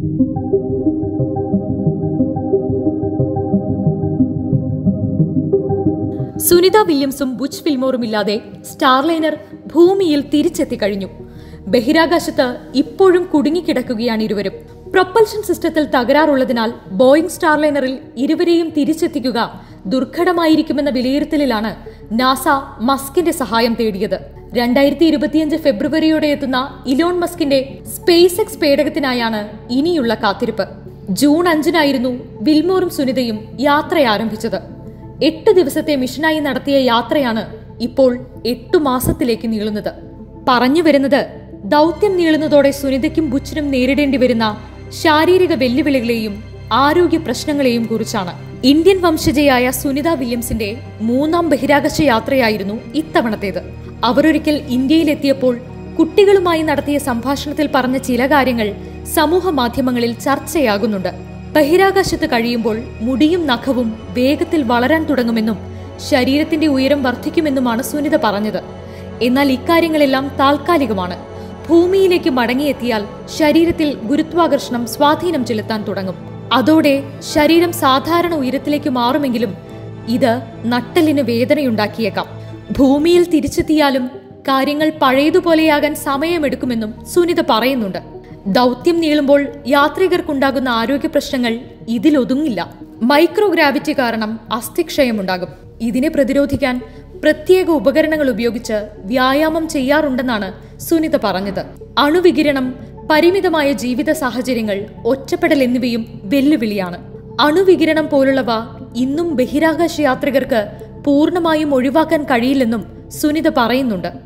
Sunitha വില്യംസും Butch ഫിൽമോറും ഇല്ലാതെ Starliner ഭൂമിയിൽ തിരിച്ചെത്തി കഴിഞ്ഞു ബഹിരാകാശത്ത് ഇപ്പോഴും കുടുങ്ങിക്കിടക്കുകയാണ് ഇരുവരും പ്രൊപ്പൽഷൻ സിസ്റ്റത്തിൽ തകരാറുള്ളതിനാൽ ബോയിങ് സ്റ്റാർലൈനറിൽ ഇരുവരെയും തിരിച്ചെത്തിക്കുക ദുർഘടമായിരിക്കുമെന്ന വിലയിരുത്തലിലാണ് നാസ മസ്കിന്റെ സഹായം തേടിയത് രണ്ടായിരത്തി ഇരുപത്തിയഞ്ച് ഫെബ്രുവരിയോടെ എത്തുന്ന ഇലോൺ മസ്കിന്റെ സ്പേസ് എക്സ് പേടകത്തിനായാണ് ഇനിയുള്ള കാത്തിരിപ്പ് ജൂൺ അഞ്ചിനായിരുന്നു വിൽമോറും സുനിതയും യാത്ര ആരംഭിച്ചത് എട്ട് ദിവസത്തെ മിഷനായി നടത്തിയ യാത്രയാണ് ഇപ്പോൾ എട്ടു മാസത്തിലേക്ക് നീളുന്നത് പറഞ്ഞു വരുന്നത് ദൗത്യം നീളുന്നതോടെ സുനിതയ്ക്കും ബുച്ചിനും നേരിടേണ്ടി വരുന്ന ശാരീരിക വെല്ലുവിളികളെയും ആരോഗ്യ പ്രശ്നങ്ങളെയും കുറിച്ചാണ് ഇന്ത്യൻ വംശജയായ സുനിത വില്യംസിന്റെ മൂന്നാം ബഹിരാകാശ യാത്രയായിരുന്നു ഇത്തവണത്തേത് അവരൊരിക്കൽ ഇന്ത്യയിലെത്തിയപ്പോൾ കുട്ടികളുമായി നടത്തിയ സംഭാഷണത്തിൽ പറഞ്ഞ ചില കാര്യങ്ങൾ സമൂഹ മാധ്യമങ്ങളിൽ ചർച്ചയാകുന്നുണ്ട് ബഹിരാകാശത്ത് കഴിയുമ്പോൾ മുടിയും നഖവും വേഗത്തിൽ വളരാൻ തുടങ്ങുമെന്നും ശരീരത്തിന്റെ ഉയരം വർദ്ധിക്കുമെന്നുമാണ് സുനിത പറഞ്ഞത് എന്നാൽ ഇക്കാര്യങ്ങളെല്ലാം താൽക്കാലികമാണ് ഭൂമിയിലേക്ക് മടങ്ങിയെത്തിയാൽ ശരീരത്തിൽ ഗുരുത്വാകർഷണം സ്വാധീനം ചെലുത്താൻ തുടങ്ങും അതോടെ ശരീരം സാധാരണ ഉയരത്തിലേക്ക് മാറുമെങ്കിലും ഇത് നട്ടലിന് വേദനയുണ്ടാക്കിയേക്കാം ഭൂമിയിൽ തിരിച്ചെത്തിയാലും കാര്യങ്ങൾ പഴയതുപോലെയാകാൻ സമയമെടുക്കുമെന്നും സുനിത പറയുന്നുണ്ട് ദൗത്യം നീളുമ്പോൾ യാത്രികർക്കുണ്ടാകുന്ന ആരോഗ്യ പ്രശ്നങ്ങൾ ഇതിലൊതുങ്ങില്ല മൈക്രോഗ്രാവിറ്റി കാരണം അസ്ഥിക്ഷയമുണ്ടാകും ഇതിനെ പ്രതിരോധിക്കാൻ പ്രത്യേക ഉപകരണങ്ങൾ ഉപയോഗിച്ച് വ്യായാമം ചെയ്യാറുണ്ടെന്നാണ് സുനിത പറഞ്ഞത് അണുവികിരണം പരിമിതമായ ജീവിത സാഹചര്യങ്ങൾ ഒറ്റപ്പെടൽ എന്നിവയും വെല്ലുവിളിയാണ് അണുവികിരണം പോലുള്ളവ ഇന്നും ബഹിരാകാശ യാത്രികർക്ക് പൂർണ്ണമായും ഒഴിവാക്കാൻ കഴിയില്ലെന്നും സുനിത പറയുന്നുണ്ട്